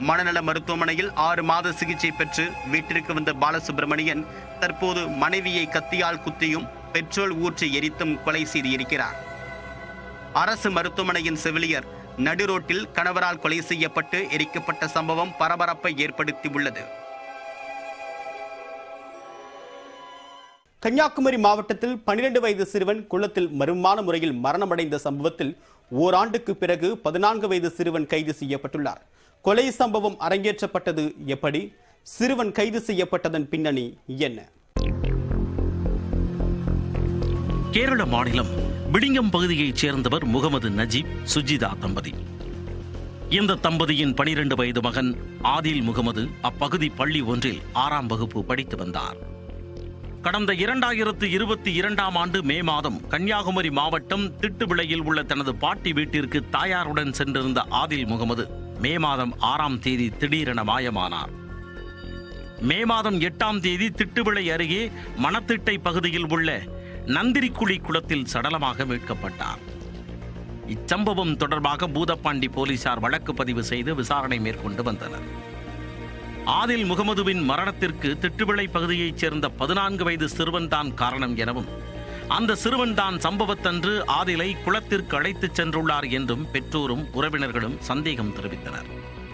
மனநல மருத்துவமனையில் ஆறு மாத சிகிச்சை பெற்று வீட்டிற்கு வந்த பாலசுப்ரமணியன் தற்போது மனைவியை கத்தியால் குத்தியும் பெட்ரோல் ஊற்றி எரித்தும் கொலை செய்திருக்கிறார் அரசு மருத்துவமனையின் செவிலியர் நடுரோட்டில் கணவரால் கொலை செய்யப்பட்டு எரிக்கப்பட்ட சம்பவம் பரபரப்பை ஏற்படுத்தியுள்ளது கன்னியாகுமரி மாவட்டத்தில் 12 வயது சிறுவன் குளத்தில் மர்மமான முறையில் மரணமடைந்த சம்பவத்தில் ஓராண்டுக்கு பிறகு பதினான்கு வயது சிறுவன் கைது செய்யப்பட்டுள்ளார் கொலை சம்பவம் அரங்கேற்றப்பட்டது எப்படி சிறுவன் கைது செய்யப்பட்டதன் பின்னணி என்ன கேரள மாநிலம் விடிங்கம் பகுதியைச் சேர்ந்தவர் முகமது நஜீப் சுஜிதா தம்பதி இந்த தம்பதியின் 12 வயது மகன் ஆதில் முகமது அப்பகுதி பள்ளி ஒன்றில் ஆறாம் வகுப்பு படித்து வந்தார் கடந்த இரண்டாயிரத்து இருபத்தி இரண்டாம் ஆண்டு மே மாதம் கன்னியாகுமரி மாவட்டம் திட்டுவிளையில் உள்ள தனது பாட்டி வீட்டிற்கு தாயாருடன் சென்றிருந்த ஆதில் முகமது மே மாதம் ஆறாம் தேதி திடீரென மாயமானார் மே மாதம் எட்டாம் தேதி திட்டுவிளை அருகே மணத்திட்டை பகுதியில் உள்ள நந்திரிக்குழி குளத்தில் சடலமாக மீட்கப்பட்டார் இச்சம்பவம் தொடர்பாக பூதப்பாண்டி போலீசார் வழக்கு பதிவு செய்து விசாரணை மேற்கொண்டு வந்தனர் ஆதில் முகமதுவின் மரணத்திற்கு திட்டுவிளை பகுதியைச் சேர்ந்த பதினான்கு வயது சிறுவன் தான் காரணம் எனவும் அந்த சிறுவன் தான் சம்பவத்தன்று ஆதிலை குளத்திற்கு அழைத்துச் சென்றுள்ளார் என்றும் பெற்றோரும் உறவினர்களும் சந்தேகம் தெரிவித்தனர்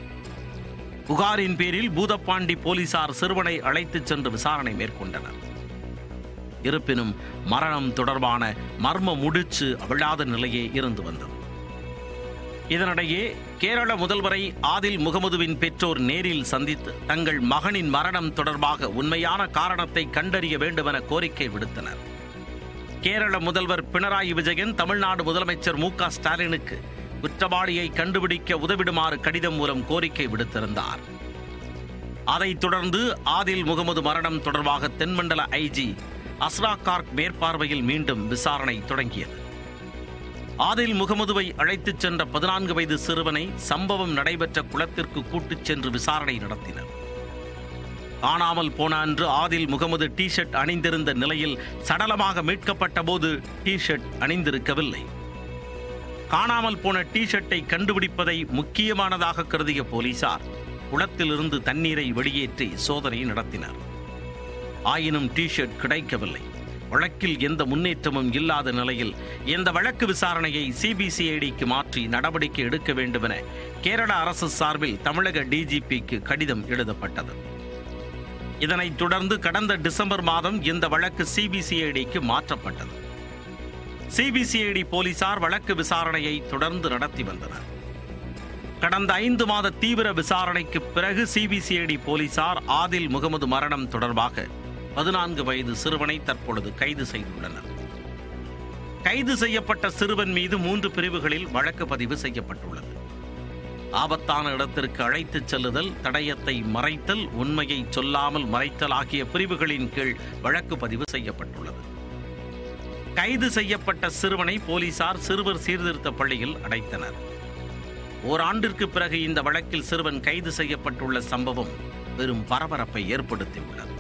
புகாரின் பேரில் பூதப்பாண்டி போலீசார் சிறுவனை அழைத்துச் சென்று விசாரணை மேற்கொண்டனர் இருப்பினும் மரணம் தொடர்பான மர்ம முடிச்சு அவிழாத நிலையே இருந்து வந்தது இதனிடையே கேரள முதல்வரை ஆதில் முகமதுவின் பெற்றோர் நேரில் சந்தித்து தங்கள் மகனின் மரணம் தொடர்பாக உண்மையான காரணத்தை கண்டறிய வேண்டுமென கோரிக்கை விடுத்தனர் கேரள முதல்வர் பினராயி விஜயன் தமிழ்நாடு முதலமைச்சர் மு க ஸ்டாலினுக்கு குற்றவாளியை கண்டுபிடிக்க உதவிடுமாறு கடிதம் மூலம் கோரிக்கை விடுத்திருந்தார் அதைத் தொடர்ந்து ஆதில் முகமது மரணம் தொடர்பாக தென்மண்டல ஐஜி அஸ்ரா கார்க் மேற்பார்வையில் மீண்டும் விசாரணை தொடங்கியது ஆதில் முகமதுவை அழைத்துச் சென்ற பதினான்கு வயது சிறுவனை சம்பவம் நடைபெற்ற குளத்திற்கு கூட்டுச் சென்று விசாரணை நடத்தினர் காணாமல் போன அன்று ஆதில் முகமது டி ஷர்ட் அணிந்திருந்த நிலையில் சடலமாக மீட்கப்பட்ட போது டி ஷர்ட் அணிந்திருக்கவில்லை காணாமல் போன டி ஷர்ட்டை கண்டுபிடிப்பதை முக்கியமானதாக கருதிய போலீசார் குளத்திலிருந்து தண்ணீரை வெளியேற்றி சோதனை நடத்தினர் ஆயினும் டி ஷர்ட் கிடைக்கவில்லை வழக்கில் எந்த முன்னேற்றமும் இல்லாத நிலையில் இந்த வழக்கு விசாரணையை சிபிசிஐடிக்கு மாற்றி நடவடிக்கை எடுக்க வேண்டுமென கேரள அரசு சார்பில் தமிழக டிஜிபிக்கு கடிதம் எழுதப்பட்டது இதனைத் தொடர்ந்து கடந்த டிசம்பர் மாதம் இந்த வழக்கு சிபிசிஐடிக்கு மாற்றப்பட்டது சிபிசிஐடி போலீசார் வழக்கு விசாரணையை தொடர்ந்து நடத்தி வந்தனர் கடந்த ஐந்து மாத தீவிர விசாரணைக்கு பிறகு சிபிசிஐடி போலீசார் ஆதில் முகமது மரணம் தொடர்பாக பதினான்கு வயது சிறுவனை தற்பொழுது கைது செய்துள்ளனர் கைது செய்யப்பட்ட சிறுவன் மீது மூன்று பிரிவுகளில் வழக்கு பதிவு செய்யப்பட்டுள்ளது ஆபத்தான இடத்திற்கு அழைத்துச் செல்லுதல் தடயத்தை மறைத்தல் உண்மையை சொல்லாமல் மறைத்தல் ஆகிய பிரிவுகளின் கீழ் வழக்கு பதிவு செய்யப்பட்டுள்ளது கைது செய்யப்பட்ட சிறுவனை போலீசார் சிறுவர் சீர்திருத்த பள்ளியில் அடைத்தனர் ஓராண்டிற்கு பிறகு இந்த வழக்கில் சிறுவன் கைது செய்யப்பட்டுள்ள சம்பவம் பெரும் பரபரப்பை ஏற்படுத்தியுள்ளது